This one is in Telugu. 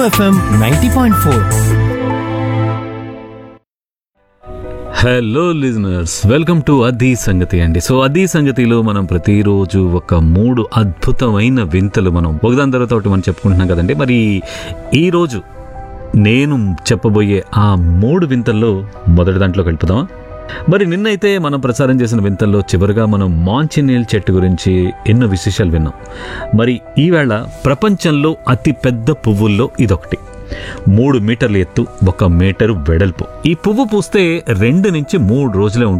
FM ninety point four hello listeners welcome to అదీ సంగతి అండి సో అదీ సంగతిలో మనం ప్రతిరోజు ఒక మూడు అద్భుతమైన వింతలు మనం ఒకదాని తర్వాత ఒకటి మనం చెప్పుకుంటున్నాం కదండి మరి ఈరోజు నేను చెప్పబోయే ఆ మూడు వింతల్లో మొదటి దాంట్లోకి వెళ్ళిపోదామా మరి నిన్నైతే మనం ప్రసారం చేసిన వింతల్లో చివరిగా మనం మాంచినీల్ చెట్టు గురించి ఎన్నో విశేషాలు విన్నాం మరి ఈవేళ ప్రపంచంలో అతి పెద్ద పువ్వుల్లో ఇదొకటి మూడు మీటర్ల ఎత్తు ఒక మీటరు వెడల్పు ఈ పువ్వు పూస్తే రెండు నుంచి మూడు రోజులే ఉంటుంది